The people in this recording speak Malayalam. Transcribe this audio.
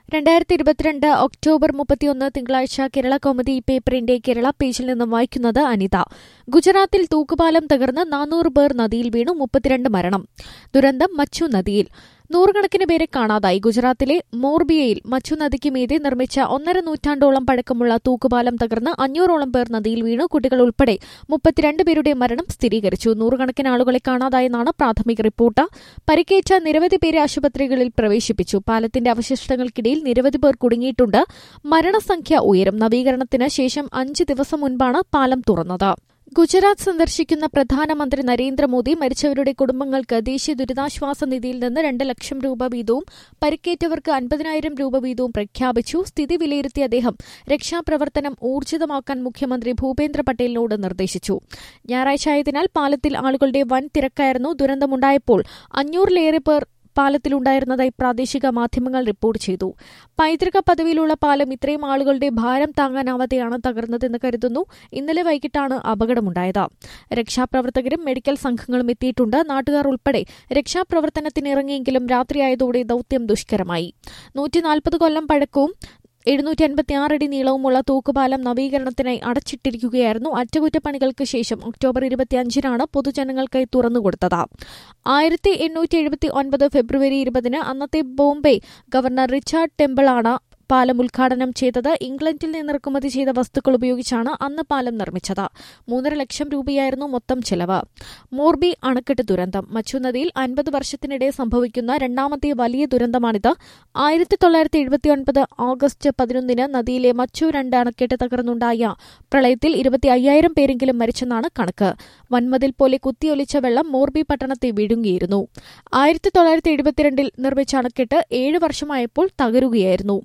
രണ്ടായിരത്തി ഇരുപത്തിരണ്ട് ഒക്ടോബർ മുപ്പത്തിയൊന്ന് തിങ്കളാഴ്ച കേരള കൗമുദി പേപ്പറിന്റെ കേരള പേജിൽ നിന്നും വായിക്കുന്നത് അനിത ഗുജറാത്തിൽ തൂക്കുപാലം തകർന്ന് നാനൂറ് പേർ നദിയിൽ വീണു മുപ്പത്തിരണ്ട് മരണം ദുരന്തം മച്ചു നദിയിൽ നൂറുകണക്കിന് പേരെ കാണാതായി ഗുജറാത്തിലെ മോർബിയയിൽ മച്ചു നദിക്ക് മീതെ നിർമ്മിച്ച ഒന്നര നൂറ്റാണ്ടോളം പഴക്കമുള്ള തൂക്കുപാലം തകർന്ന് അഞ്ഞൂറോളം പേർ നദിയിൽ വീണു കുട്ടികൾ ഉൾപ്പെടെ മുപ്പത്തിരണ്ട് പേരുടെ മരണം സ്ഥിരീകരിച്ചു നൂറുകണക്കിന് ആളുകളെ കാണാതായെന്നാണ് പ്രാഥമിക റിപ്പോർട്ട് പരിക്കേറ്റ നിരവധി പേരെ ആശുപത്രികളിൽ പ്രവേശിപ്പിച്ചു പാലത്തിന്റെ അവശിഷ്ടങ്ങൾക്കിടയിൽ നിരവധി പേർ കുടുങ്ങിയിട്ടുണ്ട് മരണസംഖ്യ ഉയരും നവീകരണത്തിന് ശേഷം അഞ്ച് ദിവസം മുൻപാണ് പാലം തുറന്നത് ഗുജറാത്ത് സന്ദർശിക്കുന്ന പ്രധാനമന്ത്രി നരേന്ദ്രമോദി മരിച്ചവരുടെ കുടുംബങ്ങൾക്ക് ദേശീയ ദുരിതാശ്വാസ നിധിയിൽ നിന്ന് രണ്ട് ലക്ഷം രൂപ വീതവും പരിക്കേറ്റവർക്ക് അൻപതിനായിരം രൂപ വീതവും പ്രഖ്യാപിച്ചു സ്ഥിതി വിലയിരുത്തിയ അദ്ദേഹം രക്ഷാപ്രവർത്തനം ഊർജിതമാക്കാൻ മുഖ്യമന്ത്രി ഭൂപേന്ദ്ര പട്ടേലിനോട് നിർദ്ദേശിച്ചു ഞായറാഴ്ച ആയതിനാൽ പാലത്തിൽ ആളുകളുടെ വൻ തിരക്കായിരുന്നു ദുരന്തമുണ്ടായപ്പോൾ അഞ്ഞൂറിലേറെ പേർ പാലത്തിലുണ്ടായിരുന്നതായി പ്രാദേശിക മാധ്യമങ്ങൾ റിപ്പോർട്ട് ചെയ്തു പൈതൃക പദവിയിലുള്ള പാലം ഇത്രയും ആളുകളുടെ ഭാരം താങ്ങാനാവാതെയാണ് തകർന്നതെന്ന് കരുതുന്നു ഇന്നലെ വൈകിട്ടാണ് അപകടമുണ്ടായത് രക്ഷാപ്രവർത്തകരും മെഡിക്കൽ സംഘങ്ങളും എത്തിയിട്ടുണ്ട് നാട്ടുകാർ ഉൾപ്പെടെ രക്ഷാപ്രവർത്തനത്തിനിറങ്ങിയെങ്കിലും രാത്രിയായതോടെ ദൌത്യം ദുഷ്കരമായി നൂറ്റിനാൽപ്പത് കൊല്ലം പഴക്കവും എഴുന്നൂറ്റി അൻപത്തിയാറടി നീളവുമുള്ള തൂക്കുപാലം നവീകരണത്തിനായി അടച്ചിട്ടിരിക്കുകയായിരുന്നു അറ്റകുറ്റപ്പണികൾക്ക് ശേഷം ഒക്ടോബർ ഇരുപത്തിയഞ്ചിനാണ് പൊതുജനങ്ങൾക്കായി തുറന്നുകൊടുത്തത് ആയിരത്തി എണ്ണൂറ്റി എഴുപത്തി ഒൻപത് ഫെബ്രുവരി ഇരുപതിന് അന്നത്തെ ബോംബെ ഗവർണർ റിച്ചാർഡ് ടെമ്പിളാണ് പാലം ഉദ്ഘാടനം ചെയ്തത് ഇംഗ്ലണ്ടിൽ നിന്ന് ഇറക്കുമതി ചെയ്ത വസ്തുക്കൾ ഉപയോഗിച്ചാണ് അന്ന് പാലം നിർമ്മിച്ചത് മൂന്നര ലക്ഷം രൂപയായിരുന്നു മൊത്തം ചെലവ് മോർബി അണക്കെട്ട് ദുരന്തം മച്ചു നദിയിൽ അൻപത് വർഷത്തിനിടെ സംഭവിക്കുന്ന രണ്ടാമത്തെ വലിയ ദുരന്തമാണിത് ആയിരത്തി തൊള്ളായിരത്തി എഴുപത്തിയൊൻപത് ഓഗസ്റ്റ് പതിനൊന്നിന് നദിയിലെ മച്ചു രണ്ട് അണക്കെട്ട് തകർന്നുണ്ടായ പ്രളയത്തിൽ ഇരുപത്തി അയ്യായിരം പേരെങ്കിലും മരിച്ചെന്നാണ് കണക്ക് വൻമതിൽ പോലെ കുത്തിയൊലിച്ച വെള്ളം മോർബി പട്ടണത്തെ വിഴുങ്ങിയിരുന്നു ആയിരത്തി തൊള്ളായിരത്തി എഴുപത്തിരണ്ടിൽ നിർമ്മിച്ച അണക്കെട്ട് ഏഴ് വർഷമായപ്പോൾ തകരുകയായിരുന്നു